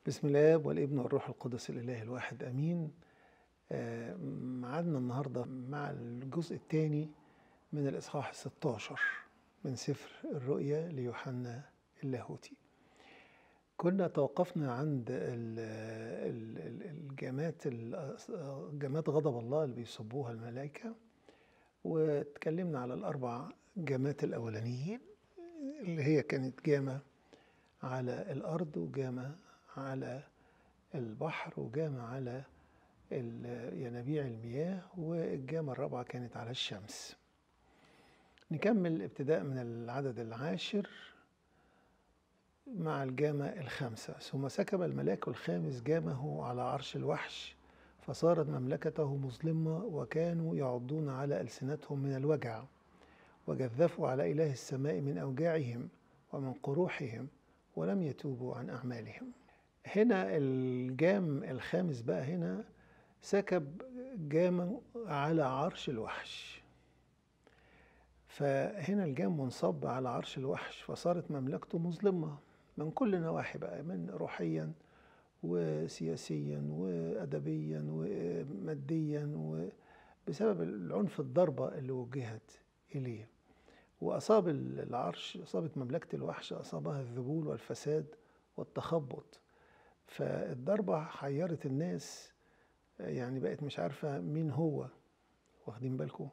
بسم الله والابن والروح القدس الإله الواحد أمين آه، معادنا النهاردة مع الجزء الثاني من الإصحاح 16 من سفر الرؤيا ليوحنا اللاهوتي كنا توقفنا عند ال- ال- ال- الجامات ال- جامات غضب الله اللي بيصبوها الملائكة واتكلمنا على الأربع جامات الأولانيين اللي هي كانت جامة على الأرض وجامة على البحر وجامة على ال- ينابيع المياه والجامة الرابعة كانت على الشمس نكمل ابتداء من العدد العاشر مع الجامة الخامسة ثم سكب الملاك الخامس جامه على عرش الوحش فصارت مملكته مظلمة وكانوا يعضون على ألسنتهم من الوجع وجذفوا على إله السماء من أوجاعهم ومن قروحهم ولم يتوبوا عن أعمالهم هنا الجام الخامس بقى هنا سكب جام على عرش الوحش فهنا الجام منصب على عرش الوحش فصارت مملكته مظلمة من كل نواحي بقى من روحيا وسياسيا وأدبيا وماديا وبسبب العنف الضربة اللي وجهت إليه وأصاب العرش أصابت مملكة الوحش أصابها الذبول والفساد والتخبط فالضربة حيرت الناس يعني بقت مش عارفة مين هو واخدين بالكم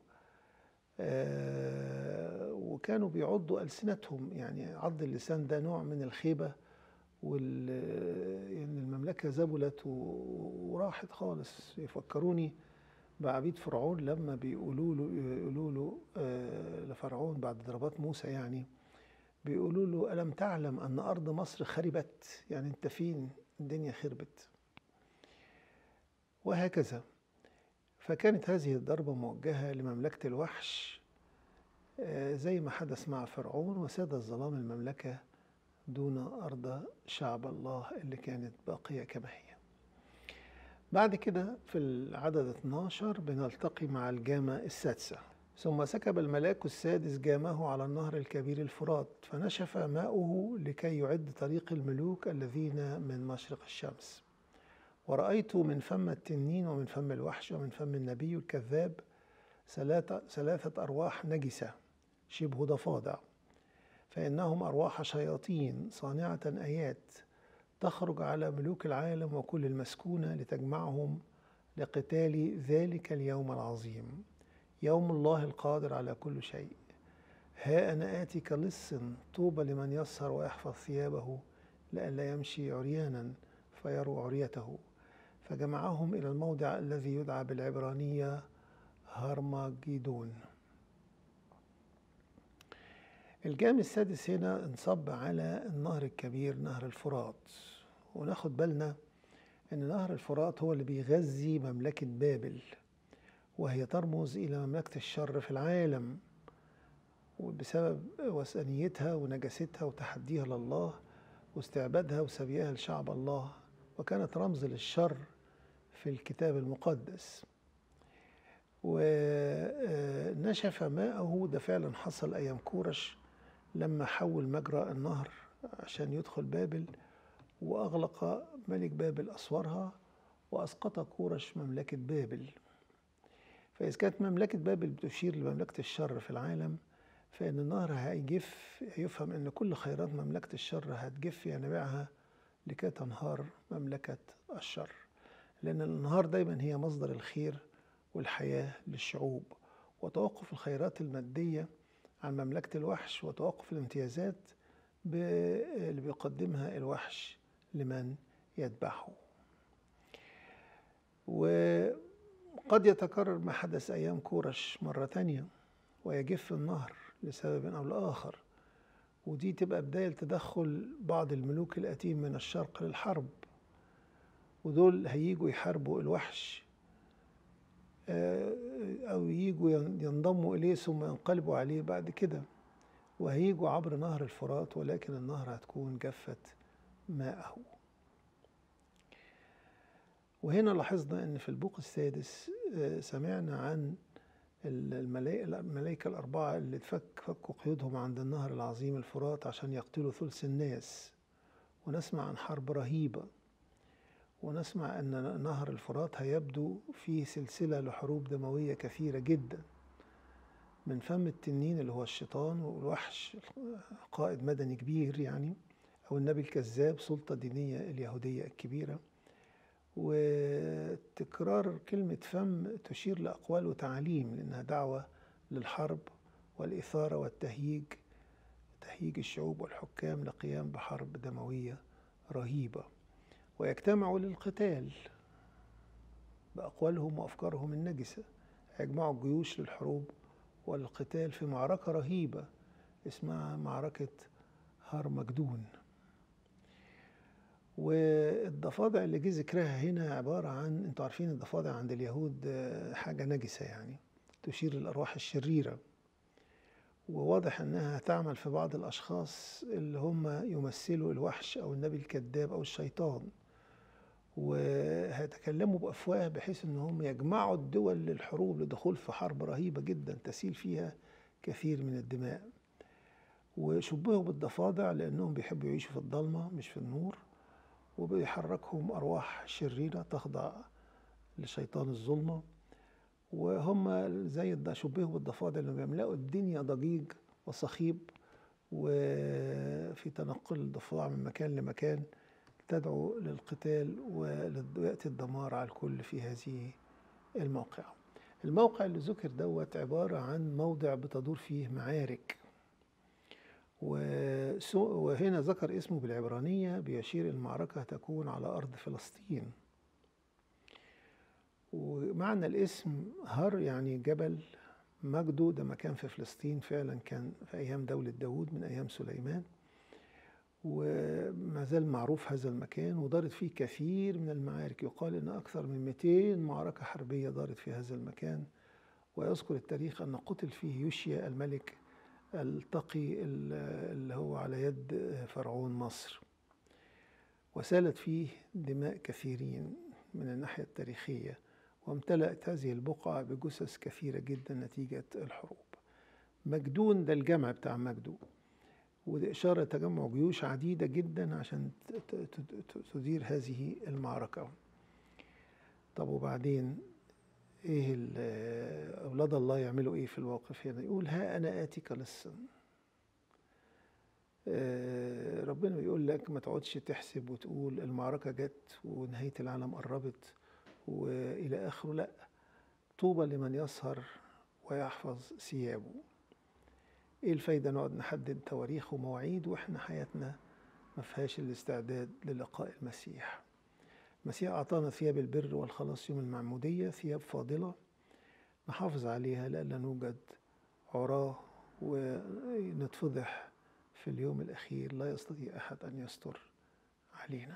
آه وكانوا بيعضوا ألسنتهم يعني عض اللسان ده نوع من الخيبة وال يعني المملكة زبلت و- وراحت خالص يفكروني بعبيد فرعون لما بيقولوا له يقولوا له آه لفرعون بعد ضربات موسى يعني بيقولوا له ألم تعلم أن أرض مصر خربت يعني أنت فين الدنيا خربت وهكذا فكانت هذه الضربة موجهة لمملكة الوحش آه، زي ما حدث مع فرعون وساد الظلام المملكة دون أرض شعب الله اللي كانت باقية كما هي بعد كده في العدد 12 بنلتقي مع الجامة السادسة ثم سكب الملاك السادس جامه على النهر الكبير الفرات فنشف ماؤه لكي يعد طريق الملوك الذين من مشرق الشمس ورأيت من فم التنين ومن فم الوحش ومن فم النبي الكذاب ثلاثة, ثلاثة أرواح نجسة شبه ضفادع فإنهم أرواح شياطين صانعة آيات تخرج على ملوك العالم وكل المسكونة لتجمعهم لقتال ذلك اليوم العظيم يوم الله القادر على كل شيء ها أنا آتي كلص طوبى لمن يسهر ويحفظ ثيابه لئلا يمشي عريانا فيروا عريته فجمعهم إلى الموضع الذي يدعى بالعبرانية هرمجيدون الجام السادس هنا انصب على النهر الكبير نهر الفرات وناخد بالنا ان نهر الفرات هو اللي بيغذي مملكة بابل وهي ترمز الى مملكة الشر في العالم وبسبب وثنيتها ونجاستها وتحديها لله واستعبادها وسبيها لشعب الله وكانت رمز للشر في الكتاب المقدس ونشف ماءه ده فعلا حصل أيام كورش لما حول مجرى النهر عشان يدخل بابل وأغلق ملك بابل أسوارها وأسقط كورش مملكة بابل فإذا كانت مملكة بابل بتشير لمملكة الشر في العالم فإن النهر هيجف يفهم إن كل خيرات مملكة الشر هتجف ينابيعها لكي تنهار مملكة الشر لأن الأنهار دايما هي مصدر الخير والحياة للشعوب وتوقف الخيرات المادية عن مملكة الوحش وتوقف الامتيازات ب- اللي بيقدمها الوحش لمن يتبعه وقد يتكرر ما حدث أيام كورش مرة تانية ويجف النهر لسبب أو لآخر ودي تبقى بداية لتدخل بعض الملوك الأتيم من الشرق للحرب ودول هيجوا يحاربوا الوحش آه، أو يجوا ين- ينضموا إليه ثم ينقلبوا عليه بعد كده وهيجوا عبر نهر الفرات ولكن النهر هتكون جفت ماءه وهنا لاحظنا أن في البوق السادس آه، سمعنا عن الملائكة, الملائكة الأربعة اللي اتفك فكوا قيودهم عند النهر العظيم الفرات عشان يقتلوا ثلث الناس ونسمع عن حرب رهيبة ونسمع أن نهر الفرات هيبدو فيه سلسلة لحروب دموية كثيرة جدا من فم التنين اللي هو الشيطان والوحش قائد مدني كبير يعني أو النبي الكذاب سلطة دينية اليهودية الكبيرة وتكرار كلمة فم تشير لأقوال وتعاليم لأنها دعوة للحرب والإثارة والتهييج تهييج الشعوب والحكام لقيام بحرب دموية رهيبة ويجتمعوا للقتال بأقوالهم وأفكارهم النجسة يجمعوا الجيوش للحروب والقتال في معركة رهيبة اسمها معركة هرمجدون والضفادع اللي جه ذكرها هنا عبارة عن انتوا عارفين الضفادع عند اليهود حاجة نجسة يعني تشير للأرواح الشريرة وواضح انها تعمل في بعض الاشخاص اللي هم يمثلوا الوحش او النبي الكذاب او الشيطان وهيتكلموا بافواه بحيث ان هم يجمعوا الدول للحروب لدخول في حرب رهيبه جدا تسيل فيها كثير من الدماء وشبهوا بالضفادع لانهم بيحبوا يعيشوا في الضلمه مش في النور وبيحركهم ارواح شريره تخضع لشيطان الظلمه وهم زي شبهوا بالضفادع اللي بيملأوا الدنيا ضجيج وصخيب وفي تنقل الضفادع من مكان لمكان تدعو للقتال ويأتي الدمار على الكل في هذه الموقع الموقع اللي ذكر دوت عبارة عن موضع بتدور فيه معارك وهنا ذكر اسمه بالعبرانية بيشير المعركة تكون على أرض فلسطين ومعنى الاسم هر يعني جبل مجدو ده مكان في فلسطين فعلا كان في أيام دولة داود من أيام سليمان وما زال معروف هذا المكان ودارت فيه كثير من المعارك يقال ان اكثر من 200 معركه حربيه دارت في هذا المكان ويذكر التاريخ ان قتل فيه يوشيا الملك التقي اللي هو على يد فرعون مصر وسالت فيه دماء كثيرين من الناحيه التاريخيه وامتلأت هذه البقعة بجثث كثيرة جدا نتيجة الحروب مجدون ده الجمع بتاع مجدو وده إشارة تجمع جيوش عديدة جدا عشان تدير هذه المعركة طب وبعدين ايه اولاد الله يعملوا ايه في الموقف هنا يقول ها انا اتيك لصا ربنا بيقول لك ما تقعدش تحسب وتقول المعركة جت ونهاية العالم قربت والى اخره لا طوبى لمن يسهر ويحفظ ثيابه ايه الفايدة نقعد نحدد تواريخ ومواعيد واحنا حياتنا ما فيهاش الاستعداد للقاء المسيح المسيح أعطانا ثياب البر والخلاص يوم المعمودية ثياب فاضلة نحافظ عليها لئلا نوجد عراه ونتفضح في اليوم الأخير لا يستطيع أحد أن يستر علينا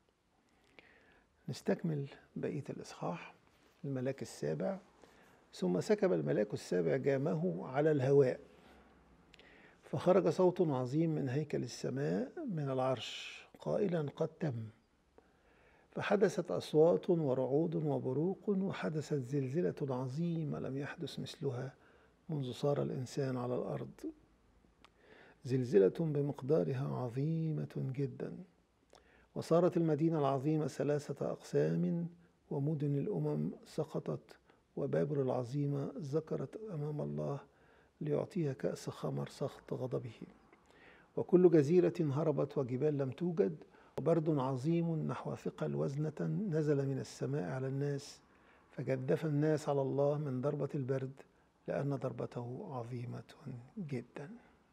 نستكمل بقية الإصحاح الملاك السابع ثم سكب الملاك السابع جامه على الهواء فخرج صوت عظيم من هيكل السماء من العرش قائلا قد تم فحدثت أصوات ورعود وبروق وحدثت زلزلة عظيمة لم يحدث مثلها منذ صار الإنسان على الأرض زلزلة بمقدارها عظيمة جدا وصارت المدينة العظيمة ثلاثة أقسام ومدن الأمم سقطت وبابل العظيمة ذكرت أمام الله ليعطيها كأس خمر سخط غضبه وكل جزيرة هربت وجبال لم توجد وبرد عظيم نحو ثقل وزنة نزل من السماء على الناس فجدف الناس على الله من ضربة البرد لأن ضربته عظيمة جدا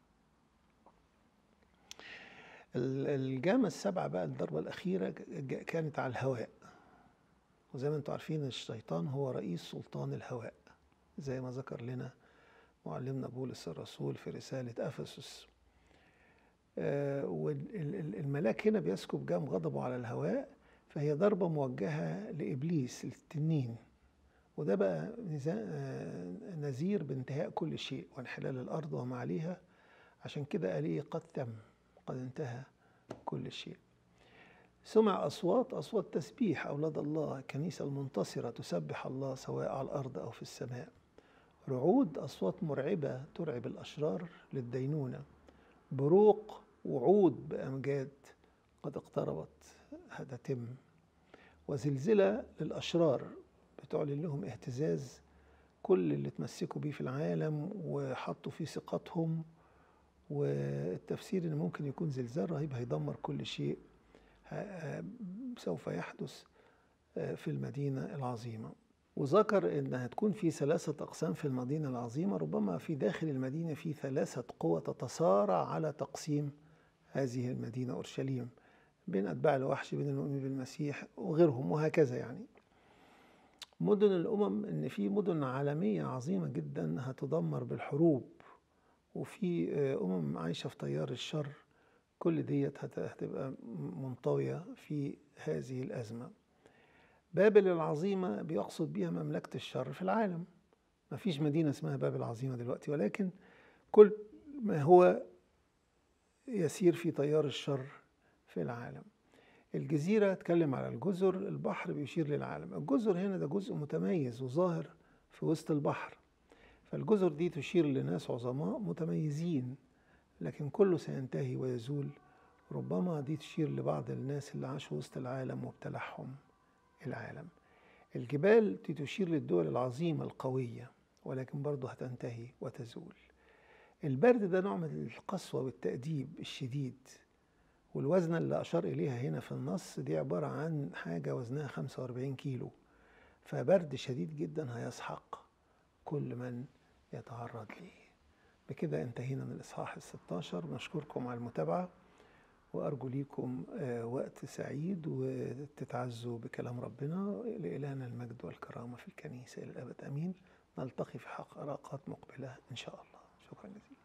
الجامة السبعة بقى الضربة الأخيرة كانت على الهواء وزي ما انتم عارفين الشيطان هو رئيس سلطان الهواء زي ما ذكر لنا معلمنا بولس الرسول في رسالة أفسس آه والملاك هنا بيسكب جام غضبه على الهواء فهي ضربة موجهة لإبليس التنين وده بقى نذير بانتهاء كل شيء وانحلال الأرض وما عليها عشان كده قال إيه قد تم قد انتهى كل شيء سمع أصوات أصوات تسبيح أولاد الله الكنيسة المنتصرة تسبح الله سواء على الأرض أو في السماء رعود أصوات مرعبة ترعب الأشرار للدينونة بروق وعود بأمجاد قد اقتربت هتتم وزلزلة للأشرار بتعلن لهم اهتزاز كل اللي تمسكوا بيه في العالم وحطوا فيه ثقتهم والتفسير ان ممكن يكون زلزال رهيب هيدمر كل شيء ه- سوف يحدث في المدينة العظيمة وذكر ان هتكون في ثلاثة اقسام في المدينة العظيمة ربما في داخل المدينة في ثلاثة قوى تتصارع على تقسيم هذه المدينة اورشليم بين اتباع الوحش بين المؤمنين بالمسيح وغيرهم وهكذا يعني مدن الامم ان في مدن عالمية عظيمة جدا هتدمر بالحروب وفي امم عايشة في تيار الشر كل ديت هت- هتبقى منطوية في هذه الأزمة بابل العظيمة بيقصد بيها مملكة الشر في العالم ما فيش مدينة اسمها بابل العظيمة دلوقتي ولكن كل ما هو يسير في تيار الشر في العالم الجزيرة اتكلم على الجزر البحر بيشير للعالم الجزر هنا ده جزء متميز وظاهر في وسط البحر فالجزر دي تشير لناس عظماء متميزين لكن كله سينتهي ويزول ربما دي تشير لبعض الناس اللي عاشوا وسط العالم وابتلعهم العالم الجبال دي تشير للدول العظيمة القوية ولكن برضه هتنتهي وتزول البرد ده نوع من القسوة والتأديب الشديد والوزنة اللي أشار إليها هنا في النص دي عبارة عن حاجة وزنها 45 كيلو فبرد شديد جدا هيسحق كل من يتعرض ليه بكده انتهينا من الإصحاح الستاشر نشكركم على المتابعة وأرجو ليكم آه، وقت سعيد وتتعزوا بكلام ربنا لإلهنا المجد والكرامة في الكنيسة إلى الأبد أمين نلتقي في حلقات مقبلة إن شاء الله شكرا جزيلا